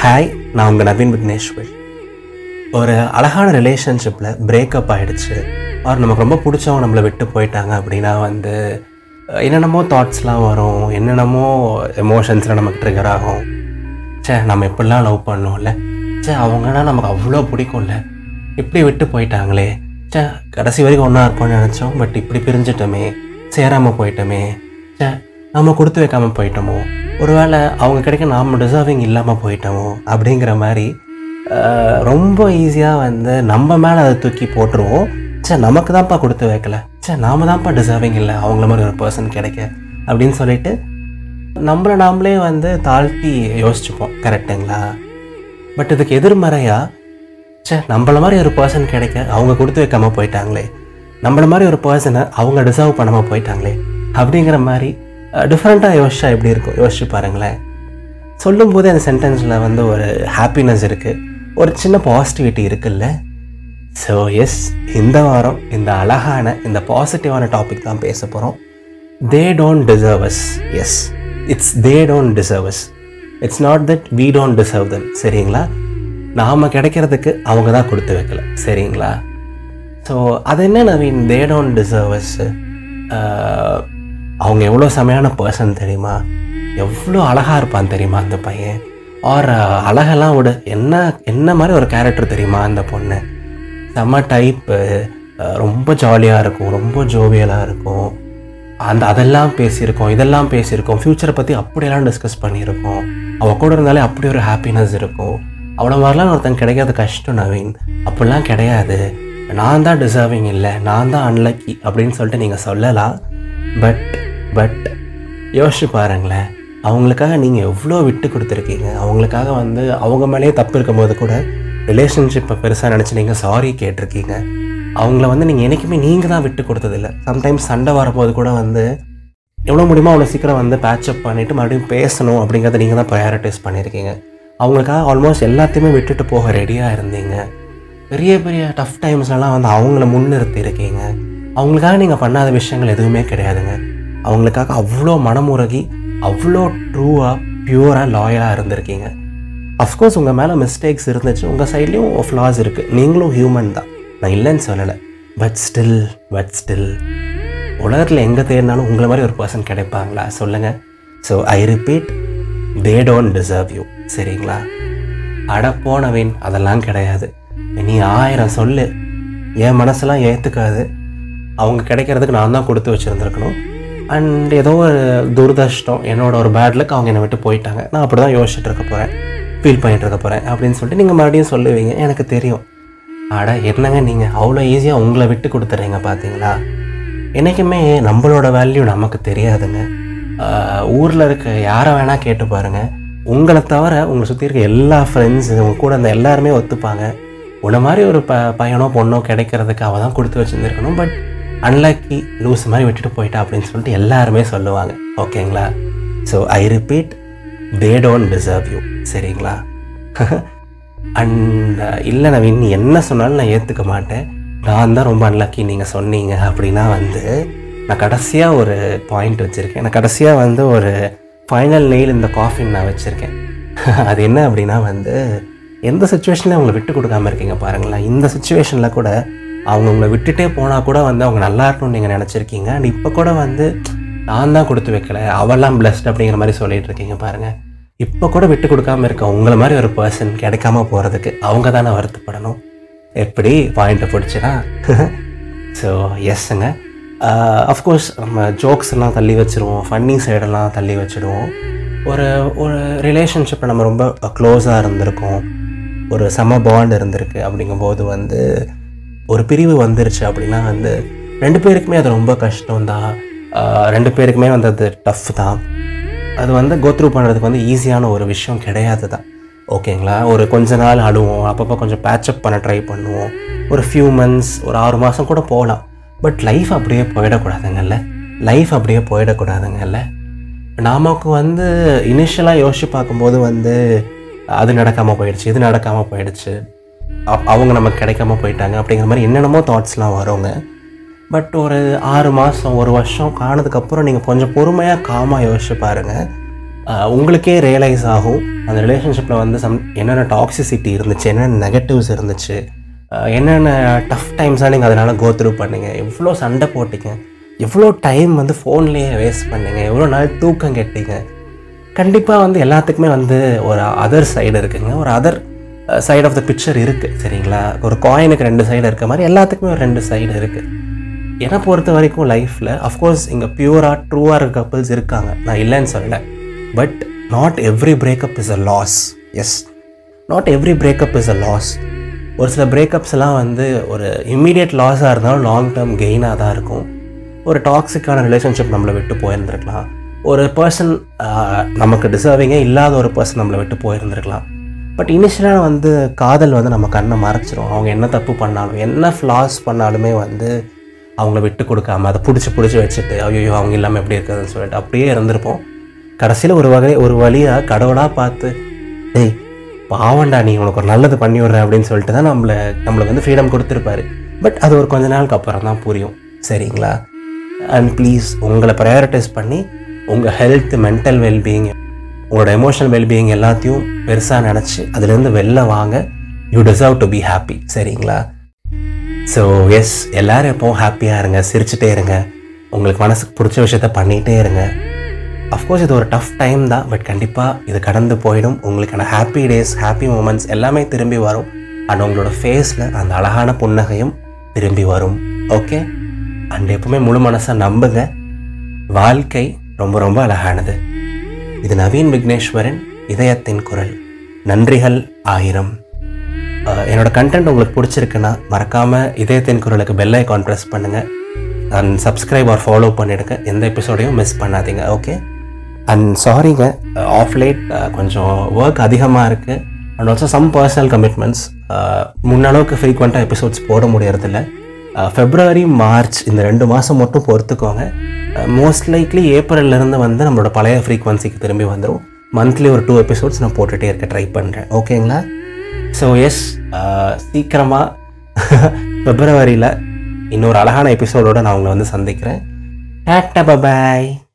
hi நான் உங்கள் நவீன் விக்னேஸ்வர் ஒரு அழகான ரிலேஷன்ஷிப்பில் பிரேக்கப் ஆகிடுச்சு ஆர் நமக்கு ரொம்ப பிடிச்சவங்க நம்மளை விட்டு போயிட்டாங்க அப்படின்னா வந்து அஹ், என்னென்னமோ தாட்ஸ்லாம் வரும் என்னென்னமோ எமோஷன்ஸ்லாம் நமக்கு ட்ரிகர் ஆகும் ச்சே நம்ம எப்படிலாம் லவ் பண்ணோம்ல ச்சே அவங்கன்னா நமக்கு அவ்வளோ பிடிக்கும்ல இப்படி விட்டு போயிட்டாங்களே ச்சே கடைசி வரைக்கும் ஒன்றா இருப்போம்னு நினச்சோம் பட் இப்படி பிரிஞ்சிட்டோமே சேராமல் போயிட்டோமே ச்சே நம்ம கொடுத்து வைக்காமல் போயிட்டோமோ ஒருவேளை அவங்க கிடைக்க நாம் டிசர்விங் இல்லாமல் போயிட்டோமோ அப்படிங்கிற மாதிரி ஆஹ், ரொம்ப ஈஸியாக வந்து நம்ம மேலே அதை தூக்கி போட்டுருவோம் சே நமக்கு தான்ப்பா கொடுத்து வைக்கல சே நாம தான்ப்பா டிசர்விங் இல்லை அவங்கள மாதிரி ஒரு பர்சன் கிடைக்க அப்படின்னு சொல்லிட்டு நம்மளை நாமளே வந்து தாழ்த்தி யோசிச்சுப்போம் கரெக்டுங்களா பட் இதுக்கு எதிர்மறையாக ச்சே நம்மள மாதிரி ஒரு பர்சன் கிடைக்க அவங்க கொடுத்து வைக்காம போயிட்டாங்களே நம்மள மாதிரி ஒரு பர்சனை அவங்க டிசர்வ் பண்ணாமல் போயிட்டாங்களே அப்படிங்கிற மாதிரி டிஃப்ரெண்ட்டாக யோசிச்சா எப்படி இருக்கும் யோசிச்சு பாருங்களேன் சொல்லும்போது அந்த சென்டென்ஸில் வந்து ஒரு ஹாப்பினஸ் இருக்குது ஒரு சின்ன பாசிட்டிவிட்டி இருக்குல்ல ஸோ எஸ் இந்த வாரம் இந்த அழகான இந்த பாசிட்டிவான டாபிக் தான் பேச போகிறோம் they don't deserve us yes it's they don't deserve us it's not that we don't deserve them சரிங்களா நாம் கிடைக்கிறதுக்கு அவங்க தான் கொடுத்து வைக்கல சரிங்களா ஸோ அது என்ன Naveen they don't deserve us அவங்க எவ்வளோ செமையான பர்சன் தெரியுமா எவ்வளோ அழகாக இருப்பான் தெரியுமா அந்த பையன் ஆர் அழகெல்லாம் விட என்ன என்ன மாதிரி ஒரு கேரக்டர் தெரியுமா அந்த பொண்ணு செம்ம டைப்பு ரொம்ப ஜாலியாக இருக்கும் ரொம்ப ஜோவியலாக இருக்கும் அந்த அதெல்லாம் பேசியிருக்கோம் இதெல்லாம் பேசியிருக்கோம் ஃப்யூச்சரை பற்றி அப்படியெல்லாம் டிஸ்கஸ் பண்ணியிருக்கோம் அவள் கூட இருந்தாலே அப்படி ஒரு ஹாப்பினஸ் இருக்கும் அவ்வளோ மாதிரிலாம் ஒருத்தன் கிடைக்காத கஷ்டம் நவீன் அப்படிலாம் கிடையாது நான் தான் டிசர்விங் இல்லை நான் தான் அன்லக்கி அப்படின்னு சொல்லிட்டு நீங்கள் சொல்லலாம் பட் பட் யோசிச்சு பாருங்களேன் அவங்களுக்காக நீங்கள் எவ்வளோ விட்டு கொடுத்துருக்கீங்க அவங்களுக்காக வந்து அவங்க மேலேயே தப்பு இருக்கும்போது கூட ரிலேஷன்ஷிப்பை பெருசாக நினச்சி நீங்கள் சாரி கேட்டிருக்கீங்க அவங்கள வந்து நீங்கள் என்றைக்குமே நீங்கள் தான் விட்டு கொடுத்ததில்ல சம்டைம்ஸ் சண்டை வரும்போது கூட வந்து எவ்வளோ முடியுமோ அவ்வளோ சீக்கிரம் வந்து பேட்சப் பண்ணிவிட்டு மறுபடியும் பேசணும் அப்படிங்கிறத நீங்கள் தான் ப்ரையாரிட்டைஸ் பண்ணியிருக்கீங்க அவங்களுக்காக ஆல்மோஸ்ட் எல்லாத்தையுமே விட்டுட்டு போக ரெடியாக இருந்தீங்க பெரிய பெரிய டஃப் டைம்ஸ்லலாம் வந்து அவங்கள முன்னிறுத்தி இருக்கீங்க அவங்களுக்காக நீங்கள் பண்ணாத விஷயங்கள் எதுவுமே கிடையாதுங்க அவங்களுக்காக அவ்வளோ மனமுருகி அவ்வளோ ட்ரூவாக பியூராக லாயலாக இருந்திருக்கீங்க அஃப்கோர்ஸ் உங்கள் மேலே மிஸ்டேக்ஸ் இருந்துச்சு உங்கள் சைட்லேயும் ஃப்ளாஸ் இருக்குது நீங்களும் ஹியூமன் தான் நான் இல்லைன்னு சொல்லலை பட் ஸ்டில் பட் ஸ்டில் உலகத்தில் எங்கே தேடினாலும் உங்களை மாதிரி ஒரு பர்சன் கிடைப்பாங்களா சொல்லுங்கள் so I repeat they don't deserve you சரிங்களா அட போனவேன் அதெல்லாம் கிடையாது நீ ஆயிரம் சொல்லு என் மனசெல்லாம் ஏற்றுக்காது அவங்க கிடைக்கிறதுக்கு நான் தான் கொடுத்து வச்சுருந்துருக்கணும் அண்ட் ஏதோ ஒரு துரதிர்ஷ்டம் என்னோட ஒரு பேட் luck அவங்க என்னை விட்டு போயிட்டாங்க நான் அப்படி தான் யோசிச்சுட்டு இருக்க போகிறேன் ஃபீல் பண்ணிட்டு இருக்க போகிறேன் அப்படின்னு சொல்லிட்டு நீங்கள் மறுபடியும் சொல்லுவீங்க எனக்கு தெரியும் அட என்னங்க நீங்கள் அவ்வளோ ஈஸியாக உங்களை விட்டு கொடுத்துட்றீங்க பார்த்தீங்களா என்றைக்குமே நம்மளோட வேல்யூ நமக்கு தெரியாதுங்க ஊரில் இருக்க யாரை வேணால் கேட்டு பாருங்கள் உங்களை தவிர உங்களை சுற்றி இருக்க எல்லா ஃப்ரெண்ட்ஸு உங்க கூட அந்த எல்லாருமே ஒத்துப்பாங்க உன்னை மாதிரி ஒரு ப பையனோ பொண்ணோ கிடைக்கிறதுக்கு அவள் தான் கொடுத்து வச்சுருந்துருக்கணும் பட் அன்லக்கி லூஸ் மாதிரி விட்டுட்டு போயிட்டா அப்படின்னு சொல்லிட்டு எல்லாருமே சொல்லுவாங்க ஓகேங்களா so I repeat they don't deserve you சரிங்களா அண்ட் இல்லை நவீன் நீ என்ன சொன்னாலும் நான் ஏற்றுக்க மாட்டேன் நான் தான் ரொம்ப அன்லக்கி நீங்கள் சொன்னீங்க அப்படின்னா வந்து நான் கடைசியாக ஒரு பாயிண்ட் வச்சுருக்கேன் நான் கடைசியாக வந்து ஒரு ஃபைனல் நெயில் இந்த காஃபின் நான் வச்சுருக்கேன் அது என்ன அப்படின்னா வந்து எந்த சுச்சுவேஷனில் அவங்களை விட்டு கொடுக்காம இருக்கீங்க பாருங்களேன் இந்த சுச்சுவேஷனில் கூட அவங்க உங்களை விட்டுட்டே போனால் கூட வந்து அவங்க நல்லா இருக்கணும்னு நீங்கள் நினச்சிருக்கீங்க அண்ட் இப்போ கூட வந்து நான் தான் கொடுத்து வைக்கல அவெல்லாம் பிளஸ்ட் அப்படிங்கிற மாதிரி சொல்லிட்டு இருக்கீங்க பாருங்கள் இப்போ கூட விட்டு கொடுக்காம இருக்க உங்களை மாதிரி ஒரு பர்சன் கிடைக்காம போகிறதுக்கு அவங்க தானே வருத்தப்படணும் எப்படி பாயிண்ட்டை பிடிச்சினா ஸோ எஸ்ஸுங்க அஃப்கோர்ஸ் நம்ம ஜோக்ஸ் எல்லாம் தள்ளி வச்சுருவோம் ஃபன்னி சைடெல்லாம் தள்ளி வச்சுடுவோம் ஒரு ஒரு ரிலேஷன்ஷிப்பில் நம்ம ரொம்ப க்ளோஸாக இருந்திருக்கோம் ஒரு செம பாண்ட் இருந்திருக்கு அப்படிங்கும்போது வந்து ஒரு பிரிவு வந்துருச்சு அப்படின்னா வந்து ரெண்டு பேருக்குமே அது ரொம்ப கஷ்டம்தான் ஆஹ் ரெண்டு பேருக்குமே வந்து அது டஃப் தான் அது வந்து கோத்ரூ பண்ணுறதுக்கு வந்து ஈஸியான ஒரு விஷயம் கிடையாது தான் ஓகேங்களா ஒரு கொஞ்ச நாள் அழுவோம் அப்பப்போ கொஞ்சம் பேட்சப் பண்ண ட்ரை பண்ணுவோம் ஒரு ஃபியூ மந்த்ஸ் ஒரு ஆறு மாதம் கூட போகலாம் பட் லைஃப் அப்படியே போயிடக்கூடாதுங்கல்ல லைஃப் அப்படியே போயிடக்கூடாதுங்கல்ல நமக்கு வந்து இனிஷியலாக யோசிச்சு பார்க்கும்போது வந்து அது நடக்காமல் போயிடுச்சு இது நடக்காமல் போயிடுச்சு அ- அவங்க நமக்கு கிடைக்காம போயிட்டாங்க அப்படிங்கிற மாதிரி என்னென்னமோ தாட்ஸ்லாம் வருங்க பட் ஒரு ஆறு மாதம் ஒரு வருஷம் காணதுக்கப்புறம் நீங்கள் கொஞ்சம் பொறுமையாக காமாக யோசிச்சு பாருங்கள் ஆஹ் உங்களுக்கே ரியலைஸ் ஆகும் அந்த ரிலேஷன்ஷிப்பில் வந்து சம் என்னென்ன டாக்ஸிசிட்டி இருந்துச்சு என்னென்ன நெகட்டிவ்ஸ் இருந்துச்சு ஆஹ் என்னென்ன டஃப் டைம்ஸாக நீங்கள் அதனால் கோ த்ரூ பண்ணீங்க எவ்வளோ சண்டை போட்டீங்க எவ்வளோ டைம் வந்து ஃபோன்லேயே வேஸ்ட் பண்ணீங்க எவ்வளோ நாள் தூக்கம் கெட்டீங்க கண்டிப்பாக வந்து எல்லாத்துக்குமே வந்து ஒரு அதர் சைடு இருக்குங்க ஒரு other side of the picture இருக்குது சரிங்களா ஒரு காயினுக்கு ரெண்டு சைடு இருக்க மாதிரி எல்லாத்துக்குமே ஒரு ரெண்டு சைடு இருக்குது என்னை பொறுத்த வரைக்கும் லைஃப்பில் அஃப்கோர்ஸ் இங்கே பியூராக ட்ரூவாக இருக்க கப்பிள்ஸ் இருக்காங்க நான் இல்லைன்னு சொல்லலை but not every breakup is a loss yes not every breakup is a loss ஒரு சில பிரேக்கப்ஸ் எல்லாம் வந்து ஒரு இம்மீடியட் லாஸாக இருந்தாலும் லாங் டேர்ம் கெயினாக தான் இருக்கும் ஒரு டாக்ஸிக்கான ரிலேஷன்ஷிப் நம்மளை விட்டு போயிருந்திருக்கலாம் ஒரு பர்சன் நமக்கு டிசர்விங்கே இல்லாத ஒரு பர்சன் நம்மளை விட்டு போயிருந்திருக்கலாம் பட் இனிஷியலாக வந்து காதல் வந்து நம்ம கண்ணை மறைச்சிரும் அவங்க என்ன தப்பு பண்ணாலும் என்ன ஃப்ளாஸ் பண்ணாலுமே வந்து அவங்கள விட்டு கொடுக்காம அதை பிடிச்சி பிடிச்சி வச்சுட்டு ஐயோ அவங்க இல்லாமல் எப்படி இருக்குதுன்னு சொல்லிட்டு அப்படியே இருந்திருப்போம் கடைசியில் ஒரு வகை ஒரு வழியாக கடவுளாக பார்த்து டேய் பாவண்டா நீ உனக்கு ஒரு நல்லது பண்ணி விட்றேன் அப்படின்னு சொல்லிட்டு தான் நம்மளை நம்மளுக்கு வந்து ஃப்ரீடம் கொடுத்துருப்பாரு பட் அது ஒரு கொஞ்ச நாளுக்கு அப்புறம் தான் புரியும் சரிங்களா அண்ட் ப்ளீஸ் உங்களை ப்ரையாரிட்டைஸ் பண்ணி உங்கள் ஹெல்த் மென்டல் வெல்பீயிங் உங்களோட எமோஷனல் வெல்பீயிங் எல்லாத்தையும் பெருசாக நினச்சி அதுலேருந்து வெளில வாங்க you deserve to be happy சரிங்களா ஸோ எஸ் எல்லாரும் எப்போவும் ஹாப்பியாக இருங்க சிரிச்சுட்டே இருங்க உங்களுக்கு மனசுக்கு பிடிச்ச விஷயத்த பண்ணிகிட்டே இருங்க அஃப்கோர்ஸ் இது ஒரு டஃப் டைம் தான் பட் கண்டிப்பாக இது கடந்து போயிடும் உங்களுக்கான ஹாப்பி டேஸ் ஹாப்பி மூமெண்ட்ஸ் எல்லாமே திரும்பி வரும் அண்ட் உங்களோட ஃபேஸில் அந்த அழகான புன்னகையும் திரும்பி வரும் ஓகே அண்ட் எப்பவுமே முழு மனசாக நம்புங்க வாழ்க்கை ரொம்ப ரொம்ப அழகானது இது நவீன் விக்னேஸ்வரன் இதயத்தின் குரல் நன்றிகள் ஆயிரம் அஹ் என்னோட கண்டென்ட் உங்களுக்கு பிடிச்சிருக்குன்னா மறக்காமல் இதயத்தின் குரலுக்கு பெல் ஐக்கான் ப்ரெஸ் பண்ணுங்கள் அண்ட் சப்ஸ்கிரைப் ஆர் ஃபாலோ பண்ணிடுங்க எந்த எபிசோடையும் மிஸ் பண்ணாதீங்க ஓகே அண்ட் சாரிங்க ஆஃப் லேட் கொஞ்சம் ஒர்க் அதிகமாக இருக்குது and also some personal commitments முன்னளவுக்கு ஃப்ரீக்வெண்ட்டாக எபிசோட்ஸ் போட முடியறதில்ல ஃபெப்ரவரி மார்ச் இந்த ரெண்டு மாதம் மட்டும் பொறுத்துக்கோங்க மோஸ்ட் லைக்லி ஏப்ரல்லேருந்து வந்து நம்மளோட பழைய ஃப்ரீக்வன்சிக்கு திரும்பி வந்துடும் மந்த்லி ஒரு டூ எபிசோட்ஸ் நான் போட்டுகிட்டே இருக்க ட்ரை பண்ணுறேன் ஓகேங்களா ஸோ எஸ் சீக்கிரமாக பிப்ரவரியில் இன்னொரு அழகான எபிசோடோட நான் உங்களை வந்து சந்திக்கிறேன் டாட்டா பாய்